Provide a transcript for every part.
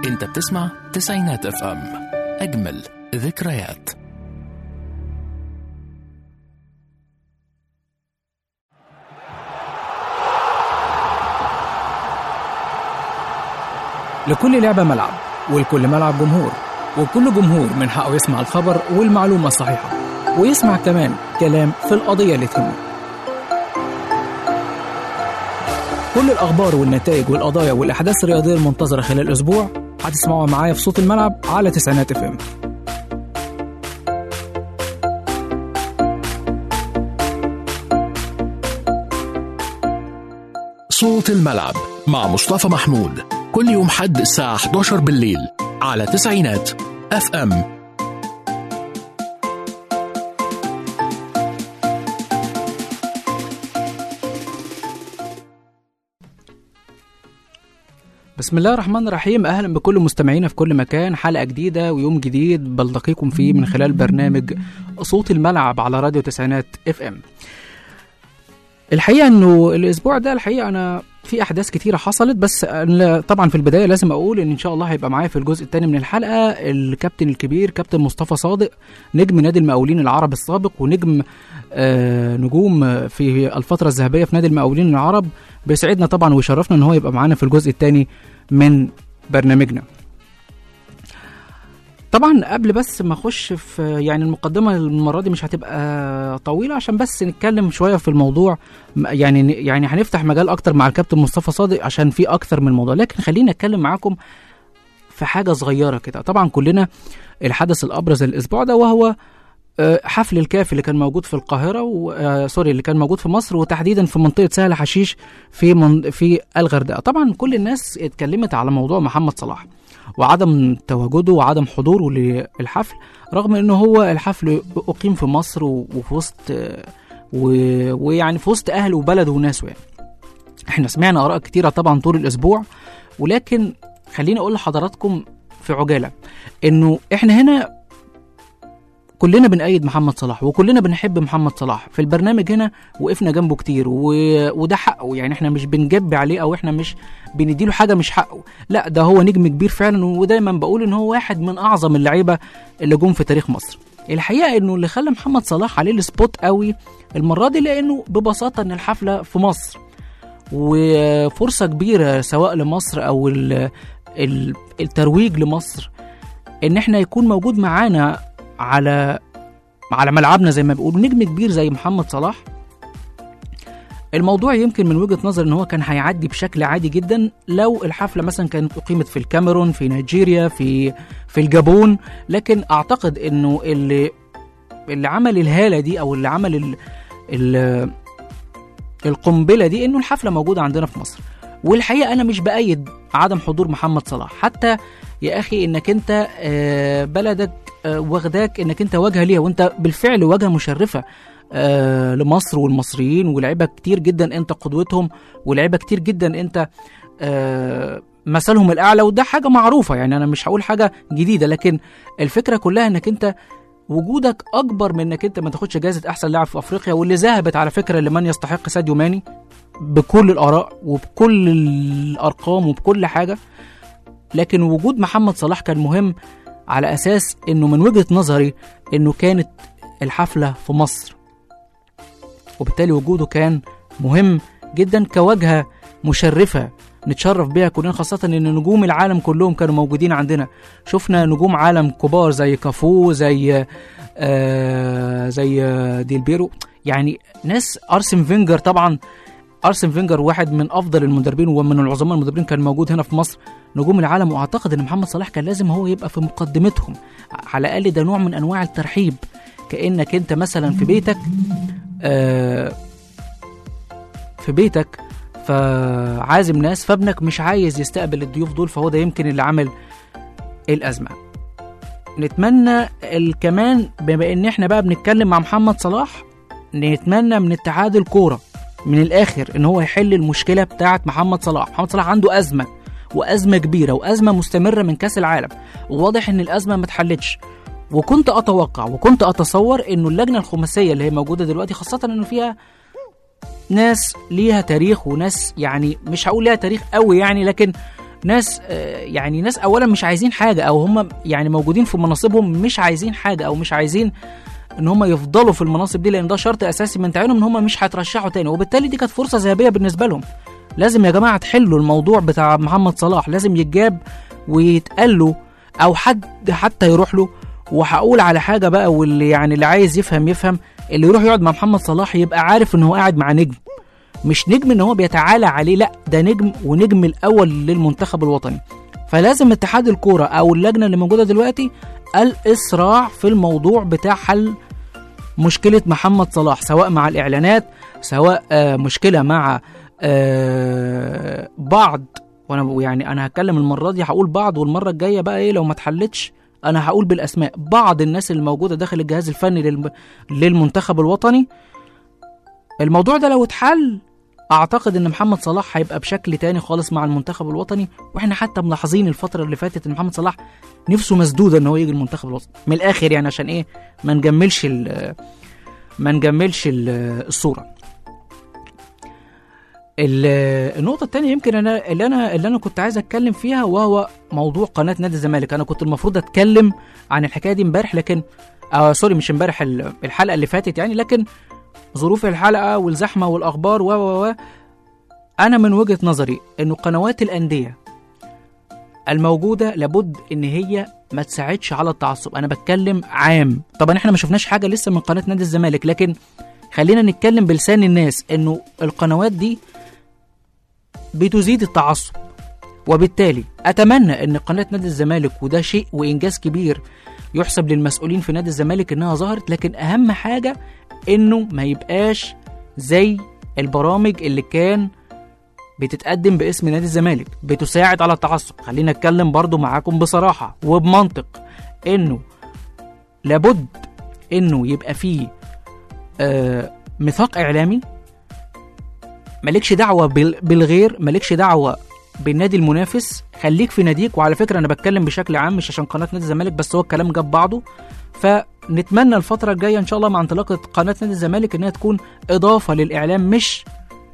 انت بتسمع تسعينات اف ام اجمل ذكريات لكل لعبة ملعب ولكل ملعب جمهور وكل جمهور من حقه يسمع الخبر والمعلومة الصحيحة ويسمع كمان كلام في القضية اللي تهمه كل الأخبار والنتائج والقضايا والأحداث الرياضية المنتظرة خلال الأسبوع هتسمعوها معايا في صوت الملعب على تسعينات اف ام صوت الملعب مع مصطفى محمود كل يوم حد الساعة 11 بالليل على تسعينات اف ام بسم الله الرحمن الرحيم اهلا بكل مستمعينا في كل مكان حلقه جديده ويوم جديد بلتقيكم فيه من خلال برنامج صوت الملعب على راديو تسعينات اف ام الحقيقه انه الاسبوع ده الحقيقه انا في احداث كتيره حصلت بس أنا طبعا في البدايه لازم اقول ان ان شاء الله هيبقى معايا في الجزء الثاني من الحلقه الكابتن الكبير كابتن مصطفى صادق نجم نادي المقاولين العرب السابق ونجم آه نجوم في الفتره الذهبيه في نادي المقاولين العرب بيسعدنا طبعا ويشرفنا ان هو يبقى معانا في الجزء الثاني من برنامجنا طبعا قبل بس ما اخش في يعني المقدمه المره دي مش هتبقى طويله عشان بس نتكلم شويه في الموضوع م- يعني يعني هنفتح مجال اكتر مع الكابتن مصطفى صادق عشان في اكتر من موضوع لكن خليني اتكلم معاكم في حاجه صغيره كده طبعا كلنا الحدث الابرز الاسبوع ده وهو آه، حفل الكاف اللي كان موجود في القاهره و... آه، سوري اللي كان موجود في مصر وتحديدا في منطقه سهل حشيش في من... في الغردقه طبعا كل الناس اتكلمت على موضوع محمد صلاح وعدم تواجده وعدم حضوره للحفل رغم انه هو الحفل اقيم في مصر و- وفي وسط آه، و- ويعني في وسط اهله وبلده وناسه يعني احنا سمعنا اراء كتيره طبعا طول الاسبوع ولكن خليني اقول لحضراتكم في عجاله انه احنا هنا كلنا بنأيد محمد صلاح وكلنا بنحب محمد صلاح في البرنامج هنا وقفنا جنبه كتير و... وده حقه يعني احنا مش بنجب عليه او احنا مش بنديله حاجه مش حقه لا ده هو نجم كبير فعلا ودايما بقول ان هو واحد من اعظم اللعيبه اللي جم في تاريخ مصر الحقيقه انه اللي خلى محمد صلاح عليه السبوت قوي المره دي لانه ببساطه ان الحفله في مصر وفرصه كبيره سواء لمصر او ال... ال- الترويج لمصر ان احنا يكون موجود معانا على على ملعبنا زي ما بيقولوا نجم كبير زي محمد صلاح الموضوع يمكن من وجهه نظر ان هو كان هيعدي بشكل عادي جدا لو الحفله مثلا كانت اقيمت في الكاميرون في نيجيريا في في الجابون لكن اعتقد انه اللي اللي عمل الهاله دي او اللي عمل ال ال القنبله دي انه الحفله موجوده عندنا في مصر والحقيقه انا مش بايد عدم حضور محمد صلاح حتى يا اخي انك انت آه، بلدك آه، واخداك انك انت واجهه ليها وانت بالفعل واجهه مشرفه آه، لمصر والمصريين ولاعيبه كتير جدا انت قدوتهم ولاعيبه كتير جدا انت آه، مثلهم الاعلى وده حاجه معروفه يعني انا مش هقول حاجه جديده لكن الفكره كلها انك انت وجودك اكبر من انك انت ما تاخدش جائزه احسن لاعب في افريقيا واللي ذهبت على فكره لمن يستحق ساديو ماني بكل الاراء وبكل الارقام وبكل حاجه لكن وجود محمد صلاح كان مهم على اساس انه من وجهه نظري انه كانت الحفله في مصر وبالتالي وجوده كان مهم جدا كواجهه مشرفه نتشرف بيها كلنا خاصة إن نجوم العالم كلهم كانوا موجودين عندنا شفنا نجوم عالم كبار زي كافو زي آه زي آه، ديل بيرو يعني ناس أرسن فينجر طبعا أرسن فينجر واحد من أفضل المدربين ومن العظماء المدربين كان موجود هنا في مصر نجوم العالم وأعتقد إن محمد صلاح كان لازم هو يبقى في مقدمتهم على الأقل ده نوع من أنواع الترحيب كأنك أنت مثلا في بيتك آه في بيتك فعازم ناس فابنك مش عايز يستقبل الضيوف دول فهو ده يمكن اللي عمل الأزمة نتمنى ال- كمان بما ان احنا بقى بنتكلم مع محمد صلاح نتمنى من اتحاد الكوره من الاخر ان هو يحل المشكله بتاعه محمد صلاح محمد صلاح عنده ازمه وازمه كبيره وازمه مستمره من كاس العالم وواضح ان الازمه ما اتحلتش وكنت اتوقع وكنت اتصور انه اللجنه الخماسيه اللي هي موجوده دلوقتي خاصه انه فيها ناس ليها تاريخ وناس يعني مش هقول ليها تاريخ قوي يعني لكن ناس آه، يعني ناس اولا مش عايزين حاجه او هم يعني موجودين في مناصبهم مش عايزين حاجه او مش عايزين ان هم يفضلوا في المناصب دي لان ده شرط اساسي من تعيينهم ان هم مش هيترشحوا تاني وبالتالي دي كانت فرصه ذهبيه بالنسبه لهم لازم يا جماعه تحلوا الموضوع بتاع محمد صلاح لازم يتجاب ويتقال له او حد حتى يروح له وهقول على حاجه بقى واللي يعني اللي عايز يفهم يفهم اللي يروح يقعد مع محمد صلاح يبقى عارف ان هو قاعد مع نجم مش نجم ان هو بيتعالى عليه لا ده نجم ونجم الاول للمنتخب الوطني فلازم اتحاد الكوره او اللجنه اللي موجوده دلوقتي الاسراع في الموضوع بتاع حل مشكله محمد صلاح سواء مع الاعلانات سواء آه مشكله مع آه بعض وانا يعني انا هتكلم المره دي هقول بعض والمره الجايه بقى ايه لو ما اتحلتش انا هقول بالاسماء بعض الناس اللي موجوده داخل الجهاز الفني للم... للمنتخب الوطني الموضوع ده لو اتحل اعتقد ان محمد صلاح هيبقى بشكل تاني خالص مع المنتخب الوطني واحنا حتى ملاحظين الفتره اللي فاتت ان محمد صلاح نفسه مسدوده ان هو يجي المنتخب الوطني من الاخر يعني عشان ايه ما نجملش ال- ما نجملش ال- الصوره ال- النقطة التانية يمكن أنا اللي أنا اللي أنا كنت عايز أتكلم فيها وهو موضوع قناة نادي الزمالك، أنا كنت المفروض أتكلم عن الحكاية دي امبارح لكن آه سوري مش امبارح ال- الحلقة اللي فاتت يعني لكن ظروف الحلقة والزحمة والأخبار و و و أنا من وجهة نظري إنه قنوات الأندية الموجودة لابد إن هي ما تساعدش على التعصب، أنا بتكلم عام، طبعا إحنا ما شفناش حاجة لسه من قناة نادي الزمالك لكن خلينا نتكلم بلسان الناس إنه القنوات دي بتزيد التعصب وبالتالي اتمنى ان قناه نادي الزمالك وده شيء وانجاز كبير يحسب للمسؤولين في نادي الزمالك انها ظهرت لكن اهم حاجه انه ما يبقاش زي البرامج اللي كان بتتقدم باسم نادي الزمالك بتساعد على التعصب خلينا اتكلم برضو معاكم بصراحه وبمنطق انه لابد انه يبقى فيه آه ميثاق اعلامي مالكش دعوه بال- بالغير مالكش دعوه بالنادي المنافس خليك في ناديك وعلى فكره انا بتكلم بشكل عام مش عشان قناه نادي الزمالك بس هو الكلام جاب بعضه فنتمنى الفتره الجايه ان شاء الله مع انطلاقه قناه نادي الزمالك انها تكون اضافه للاعلام مش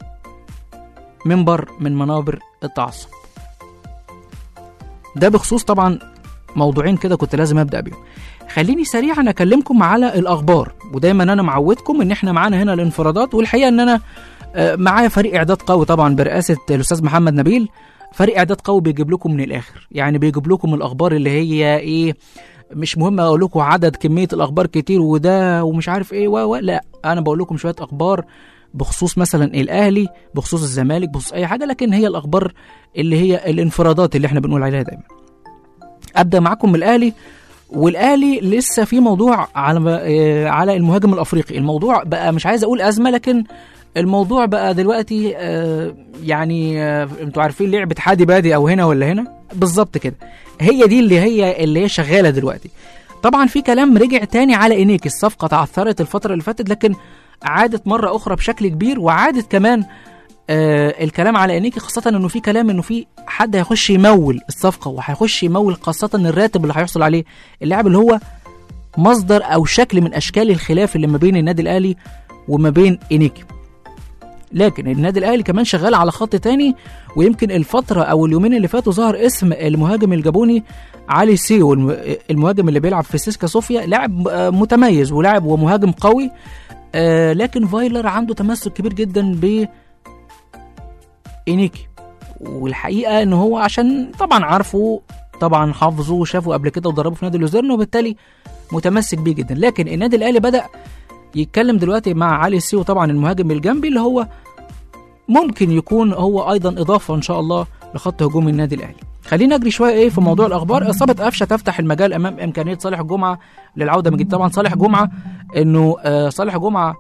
منبر من منابر التعصب ده بخصوص طبعا موضوعين كده كنت لازم ابدا بيهم خليني سريعا اكلمكم على الاخبار ودايما انا معودكم ان احنا معانا هنا الانفرادات والحقيقه ان انا آه، معايا فريق اعداد قوي طبعا برئاسه الاستاذ محمد نبيل فريق اعداد قوي بيجيب لكم من الاخر يعني بيجيب لكم الاخبار اللي هي ايه مش مهم اقول لكم عدد كميه الاخبار كتير وده ومش عارف ايه و و- لا انا بقول لكم شويه اخبار بخصوص مثلا الاهلي بخصوص الزمالك بخصوص اي حاجه لكن هي الاخبار اللي هي الانفرادات اللي احنا بنقول عليها دايما ابدا معاكم من الاهلي والاهلي لسه في موضوع على آه، على المهاجم الافريقي الموضوع بقى مش عايز اقول ازمه لكن الموضوع بقى دلوقتي آه، يعني آه، انتوا عارفين لعبه حادي بادي او هنا ولا هنا بالظبط كده هي دي اللي هي اللي هي شغاله دلوقتي طبعا في كلام رجع تاني على انيك الصفقه تعثرت الفتره اللي فاتت لكن عادت مره اخرى بشكل كبير وعادت كمان آه الكلام على انيكي خاصه انه في كلام انه في حد هيخش يمول الصفقه وهيخش يمول خاصه الراتب اللي هيحصل عليه اللاعب اللي هو مصدر او شكل من اشكال الخلاف اللي ما بين النادي الاهلي وما بين انيكي لكن النادي الاهلي كمان شغال على خط تاني ويمكن الفتره او اليومين اللي فاتوا ظهر اسم المهاجم الجابوني علي سيو الم- المهاجم اللي بيلعب في سيسكا صوفيا لاعب آه، متميز ولاعب ومهاجم قوي آه، لكن فايلر عنده تمسك كبير جدا ب انيكي والحقيقه ان هو عشان طبعا عارفه طبعا حافظه وشافه قبل كده وضربه في نادي لوزيرن وبالتالي متمسك بيه جدا لكن النادي الاهلي بدا يتكلم دلوقتي مع علي سيو طبعا المهاجم الجنبي اللي هو ممكن يكون هو ايضا اضافه ان شاء الله لخط هجوم النادي الاهلي خلينا نجري شويه ايه في موضوع الاخبار اصابه قفشه تفتح المجال امام امكانيه صالح جمعه للعوده من جديد طبعا صالح جمعه انه آه صالح جمعه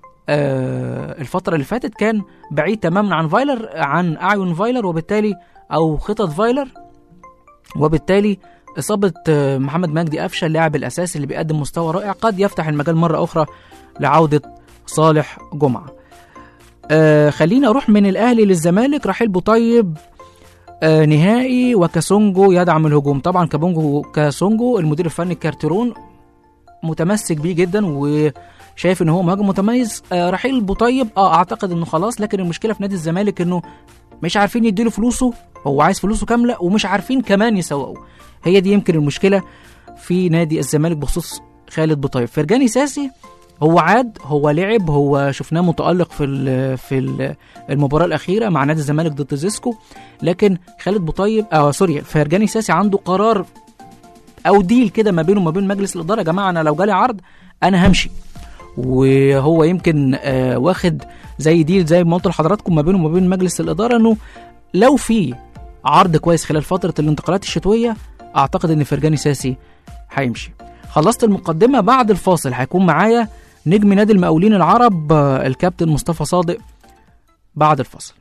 آه الفتره اللي فاتت كان بعيد تماما عن فايلر عن اعين فايلر وبالتالي او خطط فايلر وبالتالي اصابه آه محمد مجدي قفشه اللاعب الاساسي اللي بيقدم مستوى رائع قد يفتح المجال مره اخرى لعوده صالح جمعه آه خلينا اروح من الاهلي للزمالك رحيل بوطيب آه نهائي وكاسونجو يدعم الهجوم طبعا كابونجو كاسونجو المدير الفني كارتيرون متمسك بيه جدا وشايف ان هو مهاجم متميز آه رحيل بوطيب اه اعتقد انه خلاص لكن المشكله في نادي الزمالك انه مش عارفين يديله فلوسه هو عايز فلوسه كامله ومش عارفين كمان يسوقوا هي دي يمكن المشكله في نادي الزمالك بخصوص خالد بطيب فرجاني ساسي هو عاد هو لعب هو شفناه متالق في ال في ال المباراه الاخيره مع نادي الزمالك ضد زيسكو لكن خالد بطيب اه سوري فرجاني ساسي عنده قرار او ديل كده ما بينه وما بين مجلس الاداره يا جماعه انا لو جالي عرض انا همشي وهو يمكن آه واخد زي ديل زي ما قلت لحضراتكم ما بينه وما بين مجلس الاداره انه لو في عرض كويس خلال فتره الانتقالات الشتويه اعتقد ان فرجاني ساسي هيمشي خلصت المقدمه بعد الفاصل هيكون معايا نجم نادي المقاولين العرب آه، الكابتن مصطفى صادق بعد الفاصل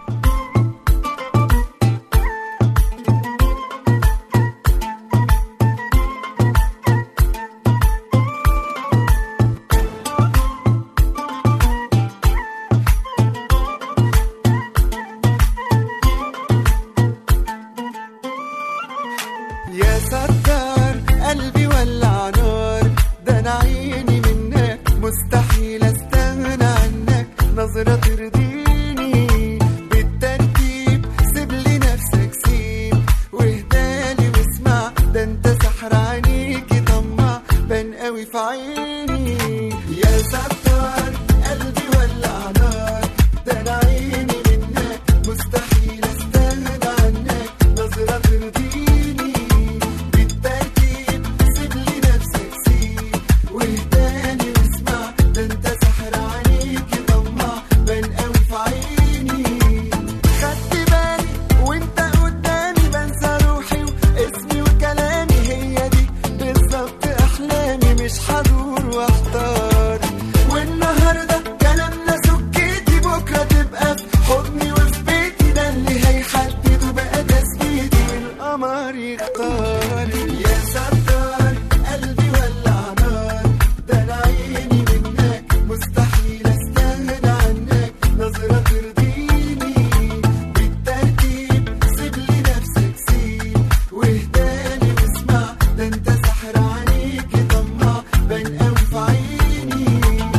يا ستار قلبي ولع نار ده انا عيني منك مستحيل استغنى عنك نظرة ترضيني بالترتيب سيب لي نفسك سيب واهدالي واسمع ده انت سحر عينيكي طمع بان قوي في عيني يا ستار قلبي ولع نار ده انا عيني منك مستحيل استغنى عنك نظرة ترضيني بالترتيب سيب لي نفسك سيب واهداني واسمع ده انت سحر عليكي طمع بان قوي في عيني خدت بالي وانت قدامي بنسى روحي واسمي وكلامي هي دي بالظبط احلامي مش هدور واحتار والنهارده كلامنا سكتي بكره تبقى في حضني وفي بيتي ده اللي هيحدد بقى تثبيتي والقمر يختار يا ستار قلبي ولع نار ده انا عيني منك مستحيل استغنى عنك نظرة ترضيني بالترتيب سيب لي نفسك سيب واهداني واسمع ده انت سحر عليكي طمع بان قوي في عيني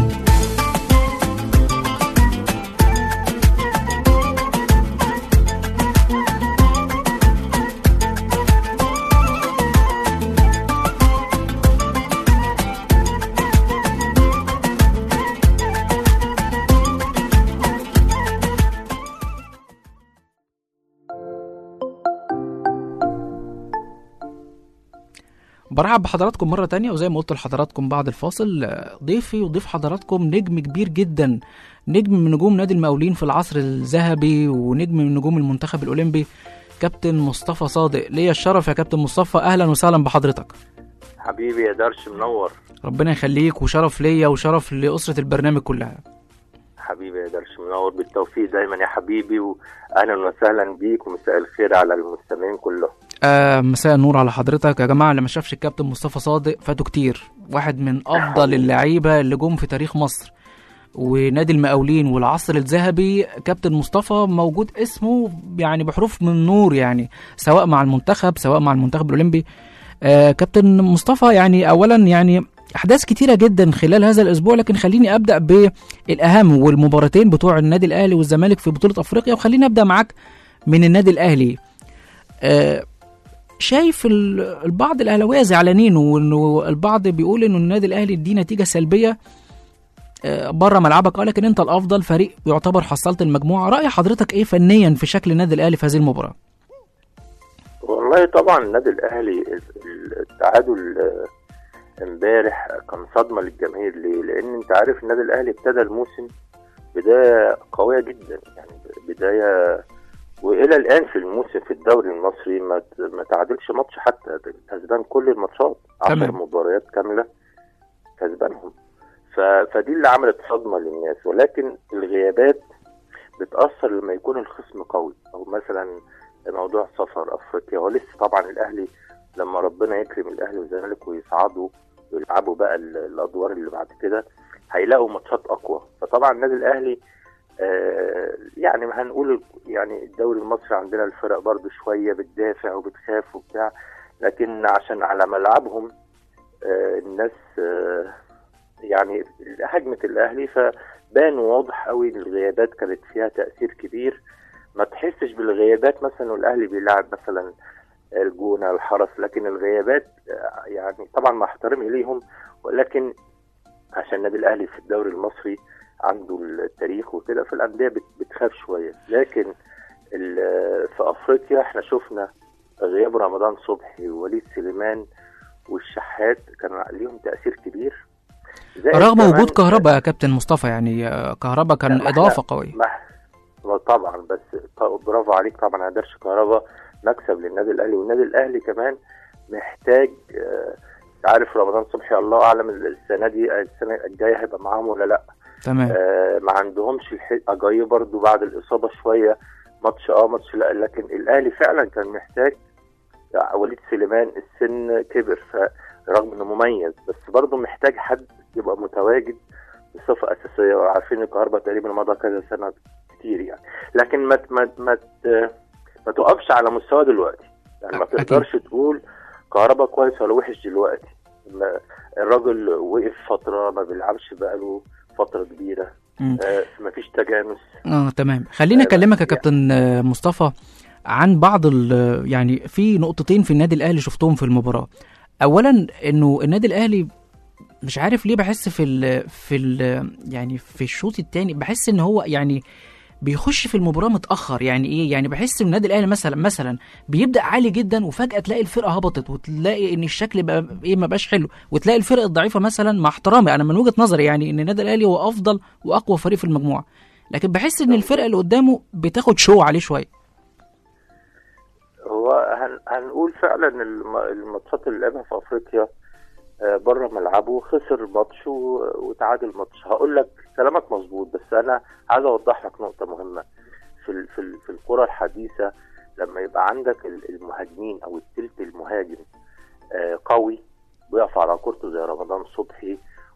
برحب بحضراتكم مرة تانية وزي ما قلت لحضراتكم بعد الفاصل آه، ضيفي وضيف حضراتكم نجم كبير جدا نجم من نجوم نادي المقاولين في العصر الذهبي ونجم من نجوم المنتخب الأولمبي كابتن مصطفى صادق ليا الشرف يا كابتن مصطفى أهلا وسهلا بحضرتك حبيبي يا درش منور ربنا يخليك وشرف ليا وشرف لأسرة البرنامج كلها حبيبي يا درش منور بالتوفيق دايما يا حبيبي واهلا وسهلا بيك ومساء الخير على المستمعين كلهم آه مساء النور على حضرتك يا جماعة اللي ما شافش الكابتن مصطفى صادق فاتوا كتير واحد من أفضل اللعيبة اللي جم في تاريخ مصر ونادي المقاولين والعصر الذهبي كابتن مصطفى موجود اسمه يعني بحروف من نور يعني سواء مع المنتخب سواء مع المنتخب الأولمبي آه كابتن مصطفى يعني أولا يعني أحداث كتيرة جدا خلال هذا الأسبوع لكن خليني أبدأ بالأهم والمباراتين بتوع النادي الأهلي والزمالك في بطولة أفريقيا وخليني أبدأ معاك من النادي الأهلي آه شايف ال- البعض الاهلاويه زعلانين وانه البعض بيقول انه النادي الاهلي دي نتيجه سلبيه بره ملعبك اه لكن انت الافضل فريق يعتبر حصلت المجموعه راي حضرتك ايه فنيا في شكل النادي الاهلي في هذه المباراه والله طبعا النادي الاهلي التعادل آه، امبارح كان صدمه للجماهير ليه؟ لان انت عارف النادي الاهلي ابتدى الموسم بدايه قويه جدا يعني بدايه والى الان في الموسم في الدوري المصري ما ما تعادلش ماتش حتى كسبان كل الماتشات 10 تمام. مباريات كامله كسبانهم ف... فدي اللي عملت صدمه للناس ولكن الغيابات بتاثر لما يكون الخصم قوي او مثلا موضوع سفر افريقيا ولسه طبعا الاهلي لما ربنا يكرم الاهلي والزمالك ويصعدوا ويلعبوا بقى ال- الادوار اللي بعد كده هيلاقوا ماتشات اقوى فطبعا النادي الاهلي آه يعني ما هنقول يعني الدوري المصري عندنا الفرق برضو شويه بتدافع وبتخاف وبتاع لكن عشان على ملعبهم آه الناس آه يعني هجمه الاهلي فبان واضح قوي إن الغيابات كانت فيها تاثير كبير ما تحسش بالغيابات مثلا والاهلي بيلعب مثلا الجونه الحرس لكن الغيابات آه، يعني طبعا مع احترامي ليهم ولكن عشان النادي الاهلي في الدوري المصري عنده التاريخ وكده فالانديه بت- بتخاف شويه لكن ال- في افريقيا احنا شفنا غياب رمضان صبحي ووليد سليمان والشحات كان ليهم تاثير كبير زائد رغم كمان- وجود كهرباء يا كابتن مصطفى يعني آه، كهرباء لا، كان ما إحنا- اضافه قويه ما ما طبعا بس ط- برافو عليك طبعا هدرش كهربا مكسب للنادي الاهلي والنادي الاهلي كمان محتاج آه، عارف رمضان صبحي الله اعلم السنه دي السنه الجايه هيبقى معاهم ولا لا تمام آه، ما عندهمش الح- اجاي برضو بعد الاصابه شويه ماتش اه ماتش لا لكن الاهلي فعلا كان محتاج يعني وليد سليمان السن كبر فرغم انه مميز بس برضه محتاج حد يبقى متواجد بصفه اساسيه وعارفين الكهرباء تقريبا مضى كذا سنه كتير يعني لكن ما ت- ما ت- ما ت- ما تقفش على مستوى دلوقتي يعني ما أكيد. تقدرش تقول كهرباء كويس ولا وحش دلوقتي ما- الراجل وقف فتره ما بيلعبش بقاله فتره كبيره مم. آه ما فيش تجانس اه تمام خليني آه، اكلمك يا يعني- كابتن آه، مصطفى عن بعض ال- يعني في نقطتين في النادي الاهلي شفتهم في المباراه اولا انه النادي الاهلي مش عارف ليه بحس في ال في ال يعني في الشوط الثاني بحس ان هو يعني بيخش في المباراه متاخر يعني ايه يعني بحس ان النادي الاهلي مثلا مثلا بيبدا عالي جدا وفجاه تلاقي الفرقه هبطت وتلاقي ان الشكل بقى ايه ما بقاش حلو وتلاقي الفرق الضعيفه مثلا مع احترامي انا من وجهه نظري يعني ان النادي الاهلي هو افضل واقوى فريق في المجموعه لكن بحس ان الفرقه اللي قدامه بتاخد شو عليه شويه هو هن هنقول فعلا الم- الماتشات اللي لعبها في افريقيا آه، بره ملعبه خسر ماتش و- وتعادل ماتش هقول لك كلامك مظبوط بس انا عايز اوضح لك نقطه مهمه في ال- في ال- في الكره الحديثه لما يبقى عندك ال- المهاجمين او التلت المهاجم آه، قوي بيقف على كورته زي رمضان صبحي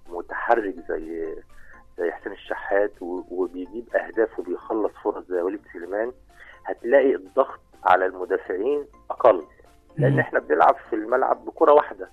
متحرك زي زي حسين الشحات و- وبيجيب اهداف وبيخلص فرص زي وليد سليمان هتلاقي الضغط على المدافعين اقل لان مم. احنا بنلعب في الملعب بكره واحده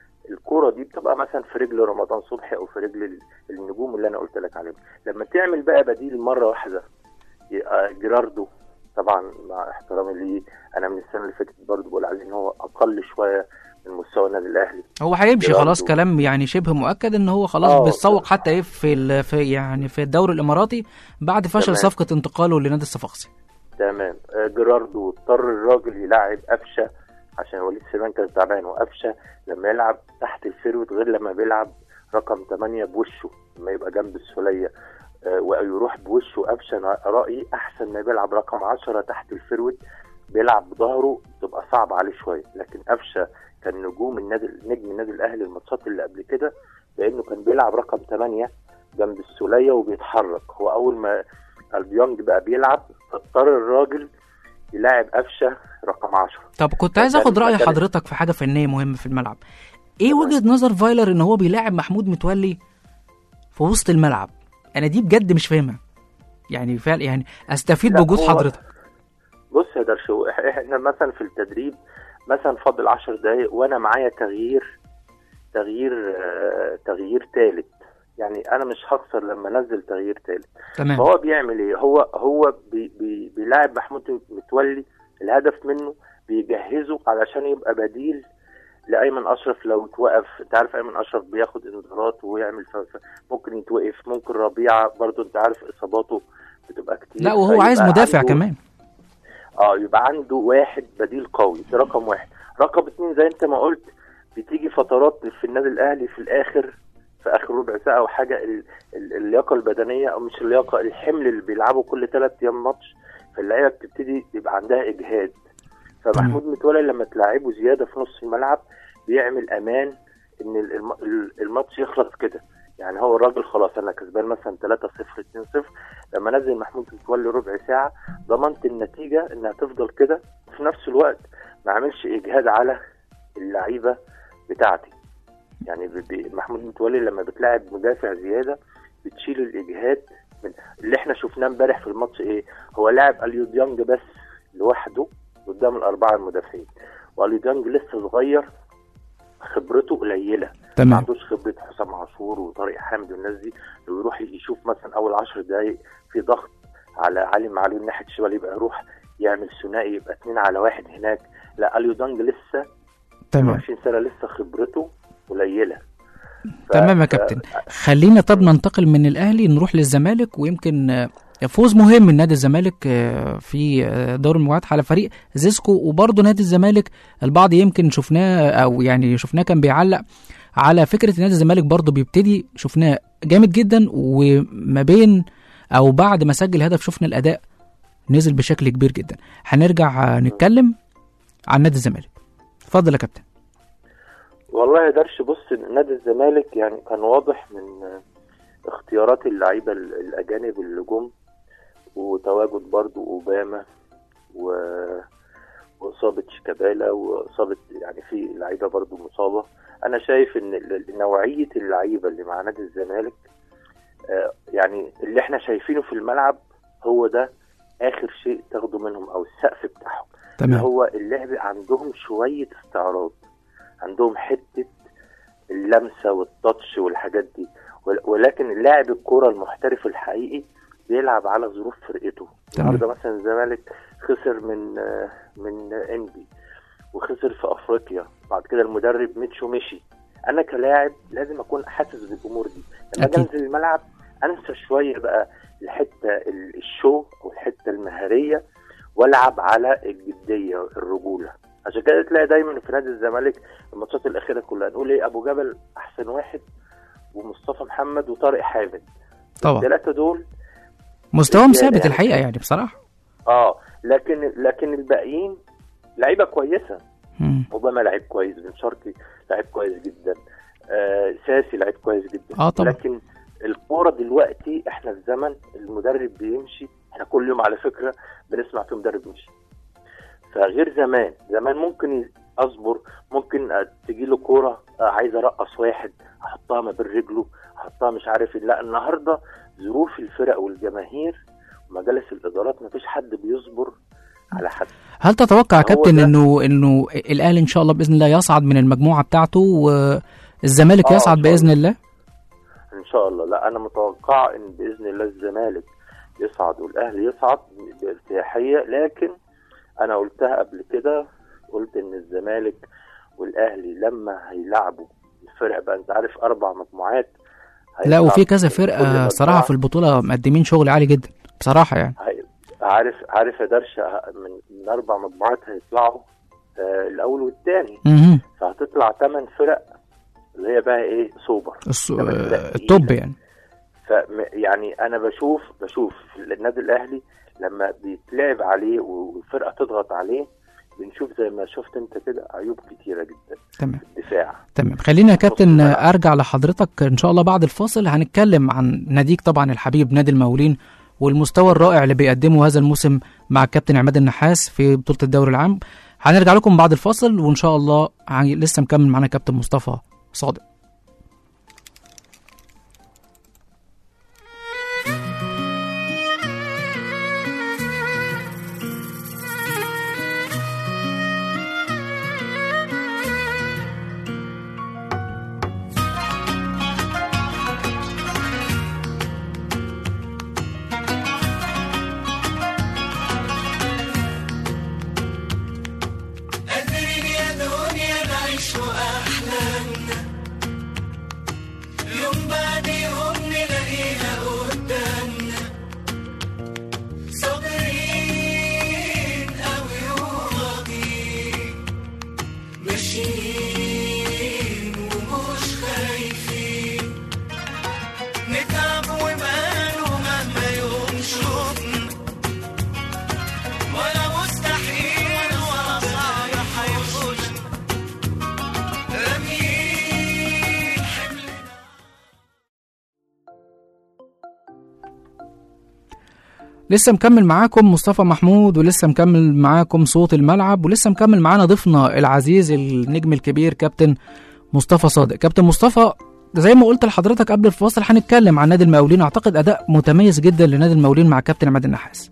الكرة دي بتبقى مثلا في رجل رمضان صبحي او في رجل ال- النجوم اللي انا قلت لك عليهم لما تعمل بقى بديل مره واحده يبقى جيراردو طبعا مع احترامي ليه انا من السنه اللي فاتت برضه بقول عليه ان هو اقل شويه من مستوى النادي الاهلي هو هيمشي جيراردو. خلاص كلام يعني شبه مؤكد ان هو خلاص آه. بيتسوق حتى ايه في ال- في يعني في الدوري الاماراتي بعد فشل تمام. صفقه انتقاله لنادي الصفاقسي تمام آه، جيراردو اضطر الراجل يلعب قفشه عشان وليد سليمان كان تعبان وقفشه لما يلعب تحت الفيروت غير لما بيلعب رقم 8 بوشه لما يبقى جنب السوليه آه، ويروح بوشه قفشه انا رايي احسن ما بيلعب رقم 10 تحت الفيروت بيلعب بظهره تبقى صعب عليه شويه لكن قفشه كان نجوم النادي نجم النادي الاهلي الماتشات اللي قبل كده لانه كان بيلعب رقم 8 جنب السوليه وبيتحرك هو اول ما البيونج بقى بيلعب فاضطر الراجل يلاعب قفشه رقم 10 طب كنت عايز كان- اخد راي كان- حضرتك في حاجه فنيه مهمه في الملعب ايه تمام. وجهه نظر فايلر ان هو بيلاعب محمود متولي في وسط الملعب انا دي بجد مش فاهمها يعني فعلا يعني استفيد لا، بوجود هو- حضرتك بص يا درشو إح- احنا مثلا في التدريب مثلا فاضل 10 دقايق وانا معايا تغيير تغيير آه، تغيير ثالث يعني انا مش هخسر لما انزل تغيير ثالث تمام فهو بيعمل ايه هو هو بي بي بيلاعب محمود متولي الهدف منه بيجهزه علشان يبقى بديل لايمن اشرف لو اتوقف انت عارف ايمن اشرف بياخد انذارات ويعمل ف... ف- ممكن يتوقف ممكن ربيعه برضو انت عارف اصاباته بتبقى كتير لا وهو فيبقى عايز مدافع عنده- كمان اه يبقى عنده واحد بديل قوي ده رقم واحد رقم اتنين زي انت ما قلت بتيجي فترات في النادي الاهلي في الاخر في اخر ربع ساعه او حاجه ال- ال- اللياقه البدنيه او مش اللياقه الحمل اللي بيلعبوا كل ثلاث ايام ماتش فاللعيبه بتبتدي يبقى عندها اجهاد فمحمود متولي لما تلعبه زياده في نص الملعب بيعمل امان ان ال- الم- ال- الماتش يخلص كده يعني هو الراجل خلاص انا كسبان مثلا 3 0 2 0 لما نزل محمود متولي ربع ساعه ضمنت النتيجه انها تفضل كده وفي نفس الوقت ما عملش اجهاد على اللعيبه بتاعتي يعني ب- ب- محمود متولي لما بتلاعب مدافع زياده بتشيل الاجهاد من اللي احنا شفناه امبارح في الماتش ايه هو لاعب اليو ديانج بس لوحده قدام الاربعه المدافعين واليو ديانج لسه صغير خبرته قليله ما تمام عندوش خبره حسام عاشور وطارق حامد والناس دي لو يروح يشوف مثلا اول 10 دقائق في ضغط على علي معلول ناحيه الشمال يبقى يروح يعمل ثنائي يبقى اتنين على واحد هناك لا اليو دانج لسه تمام 20 سنه لسه خبرته قليله ف- تمام يا ف- كابتن خلينا طب ننتقل من الاهلي نروح للزمالك ويمكن آه، فوز مهم من نادي الزمالك آه، في آه، دوري المجموعات على فريق زيسكو وبرضه نادي الزمالك البعض يمكن شفناه او يعني شفناه كان بيعلق على فكره نادي الزمالك برضه بيبتدي شفناه جامد جدا وما بين او بعد ما سجل هدف شفنا الاداء نزل بشكل كبير جدا هنرجع آه، نتكلم عن نادي الزمالك اتفضل يا كابتن والله يا درش بص نادي الزمالك يعني كان واضح من آه، اختيارات اللعيبه ال- الاجانب اللي جم وتواجد برضو اوباما و واصابه شيكابالا واصابه يعني في لعيبه برضو مصابه انا شايف ان ال- نوعيه اللعيبه اللي مع نادي الزمالك آه، يعني اللي احنا شايفينه في الملعب هو ده اخر شيء تاخده منهم او السقف بتاعهم اللي تمام هو اللعب عندهم شوية استعراض عندهم حتة اللمسة والتاتش والحاجات دي ول- ولكن لاعب الكرة المحترف الحقيقي بيلعب على ظروف فرقته تمام. النهارده مثلا الزمالك خسر من آه، من انبي وخسر في افريقيا بعد كده المدرب ميتشو مشي انا كلاعب لازم اكون حاسس بالامور دي لما اجي أكيد. انزل الملعب انسى شويه بقى الحته ال- الشو او الحته المهاريه والعب على الجديه الرجوله عشان كده تلاقي دايما في نادي الزمالك الماتشات الاخيره كلها نقول ايه ابو جبل احسن واحد ومصطفى محمد وطارق حامد طبعا الثلاثه دول مستواهم زيادة ثابت يعني. الحقيقه يعني بصراحه اه لكن لكن الباقيين لعيبه كويسه مم. اوباما لعيب كويس بن شرقي لعيب كويس جدا آه ساسي لعيب كويس جدا آه طبعا. لكن الكوره دلوقتي احنا في زمن المدرب بيمشي احنا كل يوم على فكره بنسمع في مدرب مشي فغير زمان زمان ممكن ي- اصبر ممكن آه، تجي له كوره آه، عايز ارقص واحد احطها ما بين رجله احطها مش عارف إيه. لا النهارده ظروف الفرق والجماهير ومجالس الادارات مفيش حد بيصبر على حد هل تتوقع يا هو كابتن ده. انه انه الاهلي ان شاء الله باذن الله يصعد من المجموعه بتاعته والزمالك آه، يصعد إن شاء باذن الله ان شاء الله لا انا متوقع ان باذن الله الزمالك يصعد والاهلي يصعد بارتياحيه لكن انا قلتها قبل كده قلت ان الزمالك والاهلي لما هيلعبوا الفرق بقى انت عارف اربع مجموعات لا هيصعد وفي كذا كل فرقه مجموعة صراحه في البطوله مقدمين شغل عالي جدا بصراحه يعني هي- عارف عارف يا درش من من اربع مجموعات هيطلعوا آه الاول والثاني مهم. فهتطلع ثمان فرق اللي هي بقى ايه سوبر الس- تمام، آه، تقيلة. التوب يعني ف يعني انا بشوف بشوف في النادي الاهلي لما بيتلعب عليه والفرقه تضغط عليه بنشوف زي ما شفت انت كده عيوب كتيره جدا تمام في الدفاع تمام خلينا يا كابتن الملعب. ارجع لحضرتك ان شاء الله بعد الفاصل هنتكلم عن ناديك طبعا الحبيب نادي المقاولين والمستوى الرائع اللي بيقدمه هذا الموسم مع الكابتن عماد النحاس في بطوله الدوري العام هنرجع لكم بعد الفاصل وان شاء الله هن- لسه مكمل معانا كابتن مصطفى صادق قادرين يا دنيا نعيش أحلامنا يوم بعد يوم نلاقيها قدامنا صابرين أوي وراضيين ماشيين ومش خايفين نتعب وماله مهما يوم شوفنا ولا مستحيل ولا صعب هيخشنا راميين حملنا لسه مكمل معاكم مصطفى محمود ولسه مكمل معاكم صوت الملعب ولسه مكمل معانا ضيفنا العزيز النجم الكبير كابتن مصطفى صادق كابتن مصطفى زي ما قلت لحضرتك قبل الفاصل هنتكلم عن نادي المقاولين اعتقد اداء متميز جدا لنادي المقاولين مع كابتن عماد النحاس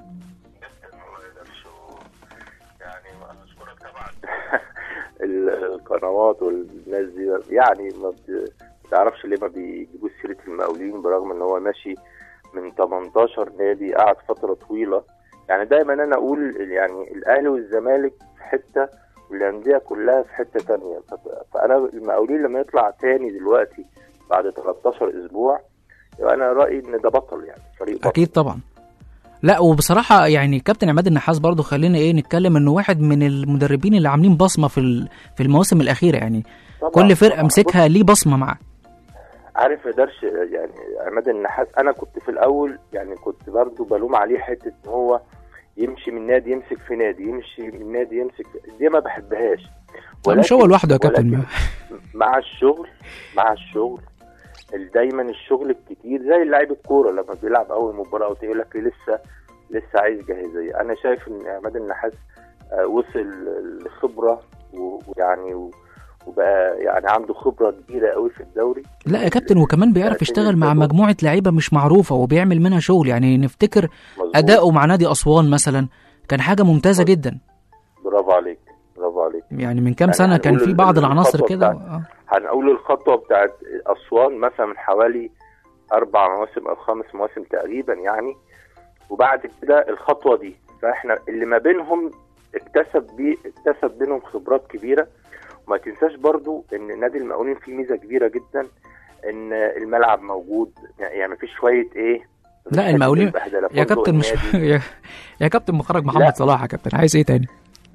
يعني انا اشكرك طبعا القنوات والناس دي يعني ما بت- بتعرفش ليه ما بيجيبوش سيره المقاولين برغم ان هو ماشي من 18 نادي قعد فتره طويله يعني دايما انا اقول يعني الاهلي والزمالك في حته والانديه كلها في حته تانية ف- فانا المقاولين لما يطلع تاني دلوقتي بعد 13 اسبوع يبقى انا رايي ان ده بطل يعني فريق بطل اكيد طبعا لا وبصراحه يعني كابتن عماد النحاس برضو خلينا ايه نتكلم انه واحد من المدربين اللي عاملين بصمه في ال- في المواسم الاخيره يعني طبعاً، كل فرقه طبعاً. مسكها ليه بصمه معاه عارف يا درش يعني عماد النحاس انا كنت في الاول يعني كنت برضو بلوم عليه حته ان هو يمشي من نادي يمسك في نادي يمشي من نادي يمسك في دي ما بحبهاش لا، مش هو ولكن- لوحده يا كابتن ولكن مع الشغل مع الشغل ال- دايما الشغل الكتير زي لعيب الكوره لما بيلعب اول مباراه وتقول لك لسه لسه عايز جاهزيه انا شايف ان عماد النحاس آه، وصل لخبره و- ويعني و- وبقى يعني عنده خبره كبيره قوي في الدوري لا يا كابتن وكمان بيعرف لكن يشتغل مع الجدول- مجموعه لعيبه مش معروفه وبيعمل منها شغل يعني نفتكر مظبوط. اداؤه مع نادي اسوان مثلا كان حاجه ممتازه مظبوط. جدا برافو عليك برافو عليك يعني من كام يعني سنه كان هنقول في ال- بعض ال- العناصر الخطوة كده بتاعت- آه. هنقول الخطوه بتاعت اسوان مثلا من حوالي اربع مواسم او خمس مواسم تقريبا يعني وبعد كده الخطوه دي فاحنا اللي ما بينهم اكتسب بيه اكتسب بينهم خبرات كبيره وما تنساش برضو ان نادي المقاولين فيه ميزه كبيره جدا ان الملعب موجود يعني مفيش شويه ايه لا، مفيش المقاولين- حتة البهدلة. يا فندق كابتن مش النادي. يا, يا كابتن مخرج محمد لا. صلاح يا كابتن عايز ايه تاني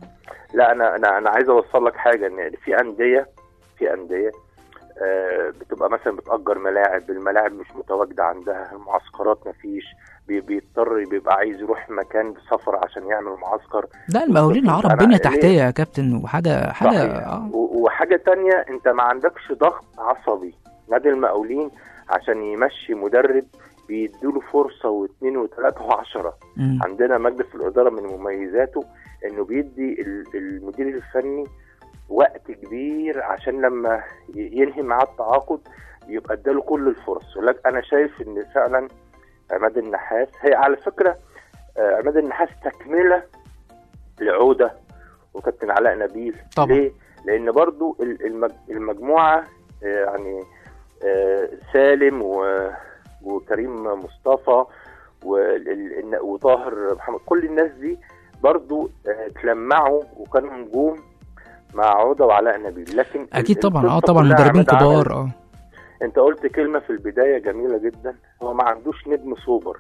لا انا انا انا عايز اوصل لك حاجه ان في انديه في انديه آه، بتبقى مثلا بتأجر ملاعب الملاعب مش متواجدة عندها المعسكرات مفيش بي- بيضطر بيبقى عايز يروح مكان بسفر عشان يعمل معسكر لا المقاولين بالظبط. العرب أنا بنيه ليه؟ تحتيه يا كابتن وحاجه حاجه صحيح. آه. و- وحاجة تانية انت ما عندكش ضغط عصبي نادي المقاولين عشان يمشي مدرب بيديله فرصة واثنين وثلاثة وعشرة مم. عندنا مجلس الإدارة من مميزاته إنه بيدي ال- المدير الفني وقت كبير عشان لما ي- ينهي معاه التعاقد يبقى اداله كل الفرص ولكن أنا شايف إن فعلا عماد النحاس هي على فكرة آه، عماد النحاس تكملة لعودة وكابتن علاء نبيل طبعا. ليه؟ لأن برضو ال- المج- المجموعة آه، يعني آه، سالم و- وكريم مصطفى وال- ال- وطاهر محمد كل الناس دي برضو آه، اتلمعوا وكانوا نجوم مع عودة وعلاء نبيل لكن اكيد ال- طبعا اه القصة طبعا كلها مدربين عماد عمل- كبار اه انت قلت كلمة في البداية جميلة جدا هو ما عندوش نجم سوبر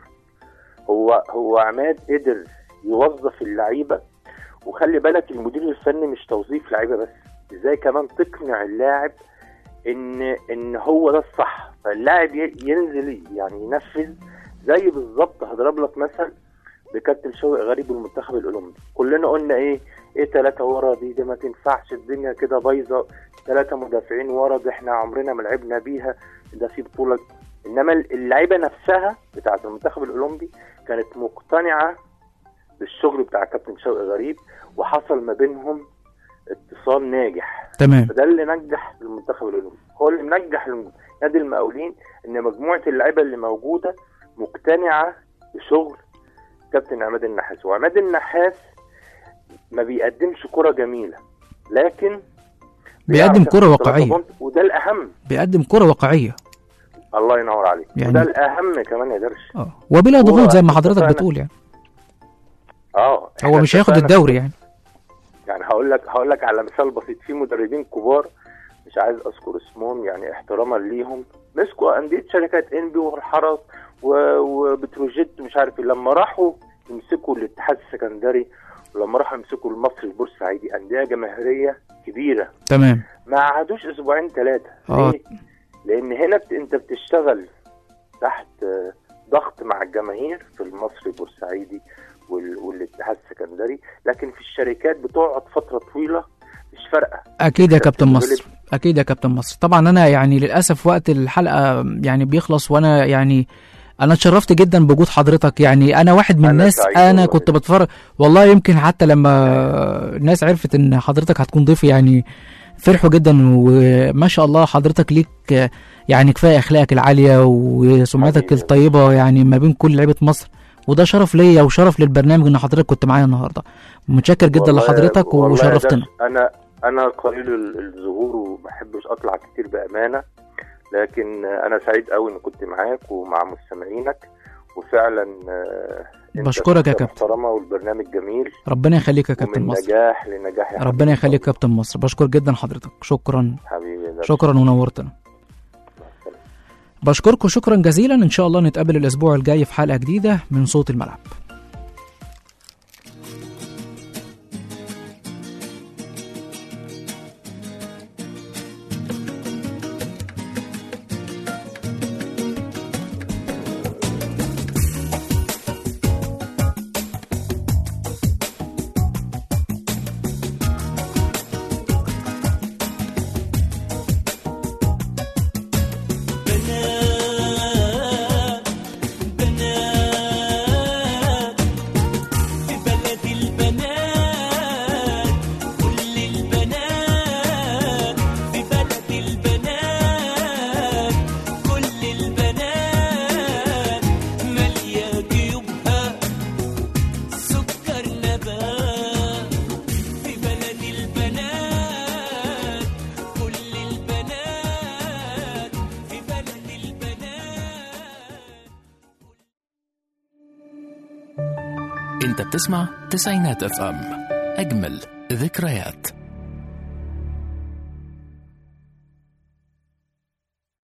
هو هو عماد قدر يوظف اللعيبة وخلي بالك المدير الفني مش توظيف لعيبة بس ازاي كمان تقنع اللاعب ان ان هو ده الصح فاللاعب ي- ينزل يعني ينفذ زي بالظبط هضرب لك مثل بكابتن شوقي غريب المنتخب الاولمبي كلنا قلنا ايه ايه ثلاثة ورا دي دي ما تنفعش الدنيا كده بايظه ثلاثة مدافعين ورا دي احنا عمرنا ما لعبنا بيها ده في بطولة انما اللعيبة نفسها بتاعة المنتخب الاولمبي كانت مقتنعة بالشغل بتاع كابتن شوقي غريب وحصل ما بينهم اتصال ناجح تمام فده اللي نجح المنتخب الاولمبي هو اللي منجح الم- نادي المقاولين ان مجموعة اللعيبة اللي موجودة مقتنعة بشغل كابتن عماد النحاس وعماد النحاس ما بيقدمش كرة جميلة لكن بيقدم بيعرف كرة ياخد واقعية. ثلاثة بونت، وده الاهم بيقدم كرة واقعية الله ينور عليك يعني- وده الاهم كمان يا درش اه وبلا هو ضغوط زي ما حضرتك اتفقنا. بتقول يعني اه هو إحنا مش هياخد اتفقنا الدوري يعني يعني هقول لك هقول لك على مثال بسيط في مدربين كبار مش عايز اذكر اسمهم يعني احتراما ليهم مسكوا انديه شركات انبي والحرس و- وبتروجيت مش عارف إيه. لما راحوا يمسكوا الاتحاد السكندري ولما راحوا يمسكوا المصري البورسعيدي انديه جماهيريه كبيره تمام ما قعدوش اسبوعين ثلاثه آه. ليه؟ لان هنا بت... انت بتشتغل تحت آه، ضغط مع الجماهير في المصري البورسعيدي وال... والاتحاد السكندري لكن في الشركات بتقعد فتره طويله مش فارقه اكيد يا كابتن بتغلب. مصر اكيد يا كابتن مصر طبعا انا يعني للاسف وقت الحلقه يعني بيخلص وانا يعني انا اتشرفت جدا بوجود حضرتك يعني انا واحد من أنا الناس سعيد انا والله. كنت بتفرج والله يمكن حتى لما الناس عرفت ان حضرتك هتكون ضيفي يعني فرحوا جدا وما شاء الله حضرتك ليك يعني كفايه اخلاقك العاليه وسمعتك حبيبي. الطيبه يعني ما بين كل لعيبه مصر وده شرف ليا وشرف للبرنامج ان حضرتك كنت معايا النهارده متشكر جدا والله- لحضرتك والله يا وشرفتنا درش، انا انا قليل ال- الظهور وما بحبش اطلع كتير بامانه لكن انا سعيد قوي ان كنت معاك ومع مستمعينك وفعلا آه، أنت بشكرك يا شخصية كابتن. محترمه والبرنامج جميل ربنا يخليك يا كابتن ومن مصر نجاح لنجاح يا ربنا حبيبي. يخليك كابتن مصر بشكر جدا حضرتك شكرا حبيبي ده شكرا ونورتنا بشكركم شكرا جزيلا ان شاء الله نتقابل الاسبوع الجاي في حلقه جديده من صوت الملعب بنات بنات في بلد البنات كل البنات في بلد البنات كل البنات مالية جيوبها سكر نبات في بلد البنات كل البنات في بلد البنات انت بتسمع تسعينات اف ام اجمل ذكريات